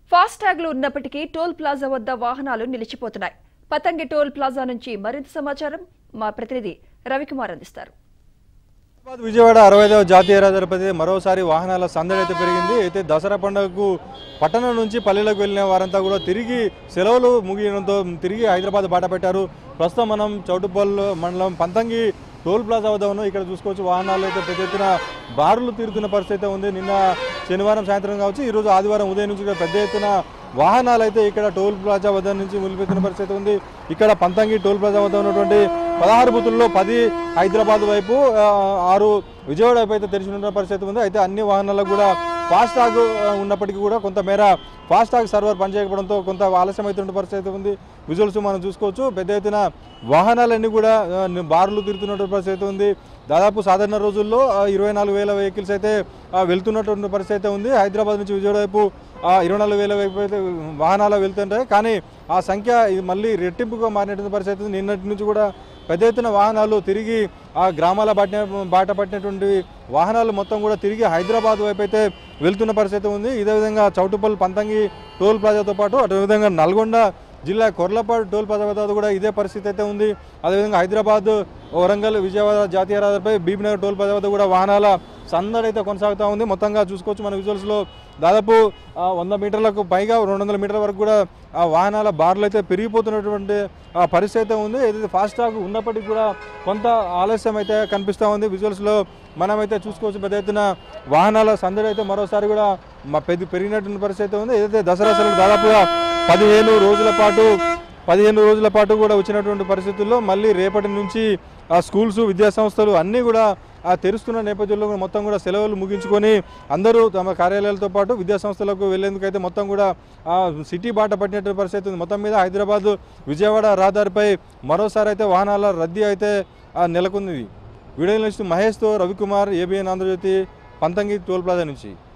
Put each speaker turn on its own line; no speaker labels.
ఫాస్టాగ్లు ఉన్నప్పటికీ toll plaza వద్ద వాహనాలు నిలిచిపోతున్నాయి పతంగి టోల్ ప్లాజా నుంచి మరింత సమాచారం మా ప్రతినిధి రవికుమార్ అందిస్తారు
హైదరాబాద్ విజయవాడ అరవైదవ జాతీయ రహదారిపై మరోసారి వాహనాల సందడి అయితే పెరిగింది అయితే దసరా పండుగకు పట్టణం నుంచి పల్లెలకు వెళ్ళిన వారంతా కూడా తిరిగి సెలవులు ముగియడంతో తిరిగి హైదరాబాద్ బాట పెట్టారు ప్రస్తుతం మనం చౌటుపల్ మండలం పంతంగి టోల్ ప్లాజా వద్ద ఉన్నాం ఇక్కడ చూసుకోవచ్చు వాహనాలు అయితే పెద్ద ఎత్తున బారులు తీరుతున్న పరిస్థితి అయితే ఉంది నిన్న శనివారం సాయంత్రం కావచ్చు ఈరోజు ఆదివారం ఉదయం నుంచి కూడా పెద్ద ఎత్తున వాహనాలు అయితే ఇక్కడ టోల్ ప్లాజా వద్ద నుంచి ములిపెత్తిన పరిస్థితి ఉంది ఇక్కడ పంతంగి టోల్ ప్లాజా వద్ద ఉన్నటువంటి పదహారు బూతుల్లో పది హైదరాబాద్ వైపు ఆ, ఆరు విజయవాడ వైపు అయితే తెరిచి ఉన్న పరిస్థితి ఉంది అయితే అన్ని వాహనాలకు కూడా ఫాస్టాగ్ ఆ, ఉన్నప్పటికీ కూడా కొంతమేర ఫాస్టాగ్ సర్వర్ పనిచేయకపోవడంతో కొంత ఆలస్యం అవుతున్న పరిస్థితి ఉంది విజువల్స్ మనం చూసుకోవచ్చు పెద్ద ఎత్తున వాహనాలన్నీ కూడా ఆ, బారులు తిరుగుతున్నటువంటి పరిస్థితి ఉంది దాదాపు సాధారణ రోజుల్లో ఆ, ఇరవై నాలుగు వేల వెహికల్స్ అయితే ఆ, వెళ్తున్నటువంటి పరిస్థితి అయితే ఉంది హైదరాబాద్ నుంచి విజయవాడ వైపు ఆ, ఇరవై నాలుగు వేల వైపు అయితే వాహనాలు వెళ్తుంటాయి కానీ ఆ సంఖ్య ఇది మళ్ళీ రెట్టింపుగా మారినటువంటి పరిస్థితి ఉంది. నిన్నటి నుంచి కూడా పెద్ద ఎత్తున వాహనాలు తిరిగి ఆ గ్రామాల బాట బాట పట్టినటువంటి వాహనాలు మొత్తం కూడా తిరిగి హైదరాబాద్ వైపు అయితే వెళ్తున్న పరిస్థితి ఉంది ఇదే విధంగా చౌటుపల్ పంతంగి టోల్ ప్లాజాతో పాటు అటు విధంగా నల్గొండ జిల్లా కొర్లపాడు టోల్ ప్లాజా వద్ద కూడా ఇదే పరిస్థితి అయితే ఉంది అదేవిధంగా హైదరాబాద్ వరంగల్ విజయవాడ జాతీయ రహదారిపై బీబీనగర్ టోల్ ప్లాజా వద్ద కూడా వాహనాల సందడి అయితే కొనసాగుతూ ఉంది మొత్తంగా చూసుకోవచ్చు మన విజువల్స్లో దాదాపు ఆ, వంద మీటర్లకు పైగా రెండు వందల మీటర్ల వరకు కూడా ఆ వాహనాల బార్లు అయితే పెరిగిపోతున్నటువంటి ఆ పరిస్థితి అయితే ఉంది ఏదైతే ఫాస్టాగ్ ఉన్నప్పటికీ కూడా కొంత ఆలస్యం అయితే కనిపిస్తూ ఉంది విజువల్స్లో మనమైతే చూసుకోవచ్చు పెద్ద ఎత్తున వాహనాల సందడి అయితే మరోసారి కూడా మా పెద్ద పెరిగినటువంటి పరిస్థితి అయితే ఉంది ఏదైతే దసరా సెలవులు దాదాపుగా పదిహేను రోజుల పాటు పదిహేను రోజుల పాటు కూడా వచ్చినటువంటి పరిస్థితుల్లో మళ్ళీ రేపటి నుంచి ఆ స్కూల్స్ విద్యా సంస్థలు అన్నీ కూడా ఆ తెరుస్తున్న నేపథ్యంలో కూడా మొత్తం కూడా సెలవులు ముగించుకొని అందరూ తమ కార్యాలయాలతో పాటు విద్యా సంస్థలకు వెళ్లేందుకైతే మొత్తం కూడా ఆ సిటీ బాట పట్టినటువంటి పరిస్థితి ఉంది మొత్తం మీద హైదరాబాద్ విజయవాడ రహదారిపై మరోసారి అయితే వాహనాల రద్దీ అయితే ఆ, నెలకొంది వీడియో జర్నలిస్ట్ మహేష్తో Ravikumar ABN Andhra Jyothi Panthangi toll plaza నుంచి